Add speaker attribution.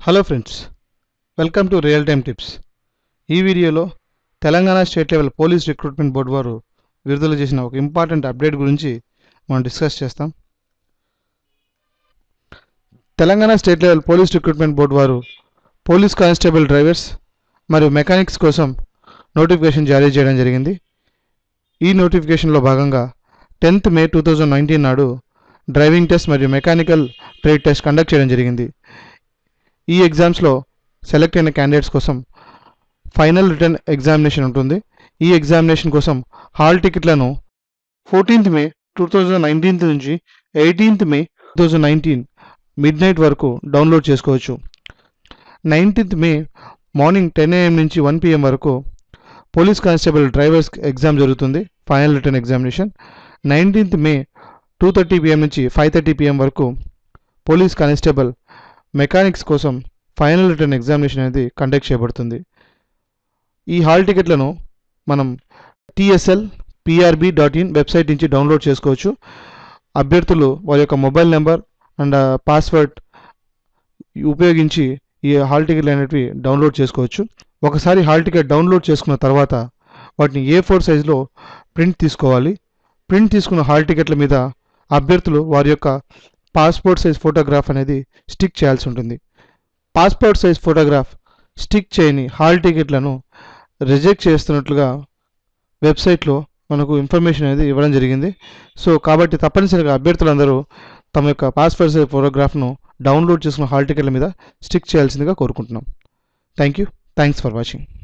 Speaker 1: hello friends welcome to real time tips ఈ వీడియోలో Telangana state level police recruitment board వారు విడుదల చేసిన ఒక ఇంపార్టెంట్ అప్డేట్ గురించి మనం డిస్కస్ చేస్తాం Telangana state level police recruitment board వారు పోలీస్ కానిస్టేబుల్ డ్రైవర్స్ మరియు మెకానిక్స్ కోసం నోటిఫికేషన్ జారీ చేయడం జరిగింది ఈ నోటిఫికేషన్లో భాగంగా tenth May two thousand nineteen నాడు డ్రైవింగ్ టెస్ట్ మరియు మెకానికల్ ట్రేడ్ టెస్ట్ కండక్ట్ చేయడం జరిగింది ఈ ఎగ్జామ్స్లో సెలెక్ట్ అయిన క్యాండిడేట్స్ కోసం ఫైనల్ రిటర్న్ ఎగ్జామినేషన్ ఉంటుంది ఈ ఎగ్జామినేషన్ కోసం హాల్ టికెట్లను fourteenth May two thousand nineteenth నుంచి eighteenth May two thousand nineteen midnight వరకు డౌన్లోడ్ చేసుకోవచ్చు nineteenth May morning ten AM నుంచి వన్ పిఎం వరకు పోలీస్ కానిస్టేబుల్ డ్రైవర్స్ ఎగ్జామ్ జరుగుతుంది final written examination nineteenth May two thirty PM నుంచి five thirty PM వరకు police constable mechanics కోసం final written examination అనేది conduct చేయబడుతుంది ఈ హాల్ టికెట్లను మనం TSL PRB dot in website నుంచి డౌన్లోడ్ చేసుకోవచ్చు అభ్యర్థులు వారి యొక్క మొబైల్ నెంబర్ అండ్ పాస్వర్డ్ ఉపయోగించి ఈ హాల్ టికెట్లు అనేటివి డౌన్లోడ్ చేసుకోవచ్చు ఒకసారి హాల్ టికెట్ డౌన్లోడ్ చేసుకున్న తర్వాత వాటిని ఏ ఫోర్ సైజులో ప్రింట్ తీసుకోవాలి ప్రింట్ తీసుకున్న హాల్ టికెట్ల మీద అభ్యర్థులు వారి యొక్క పాస్పోర్ట్ సైజ్ ఫోటోగ్రాఫ్ అనేది స్టిక్ చేయాల్సి ఉంటుంది పాస్పోర్ట్ సైజ్ ఫోటోగ్రాఫ్ స్టిక్ చేయని హాల్ టికెట్లను రిజెక్ట్ చేస్తున్నట్లుగా వెబ్సైట్లో మనకు ఇన్ఫర్మేషన్ అనేది ఇవ్వడం జరిగింది సో కాబట్టి తప్పనిసరిగా అభ్యర్థులందరూ తమ యొక్క పాస్పోర్ట్ సైజ్ ఫోటోగ్రాఫ్ను డౌన్లోడ్ చేసుకున్న హాల్ టికెట్ల మీద స్టిక్ చేయాల్సిందిగా కోరుకుంటున్నాం thank you thanks for watching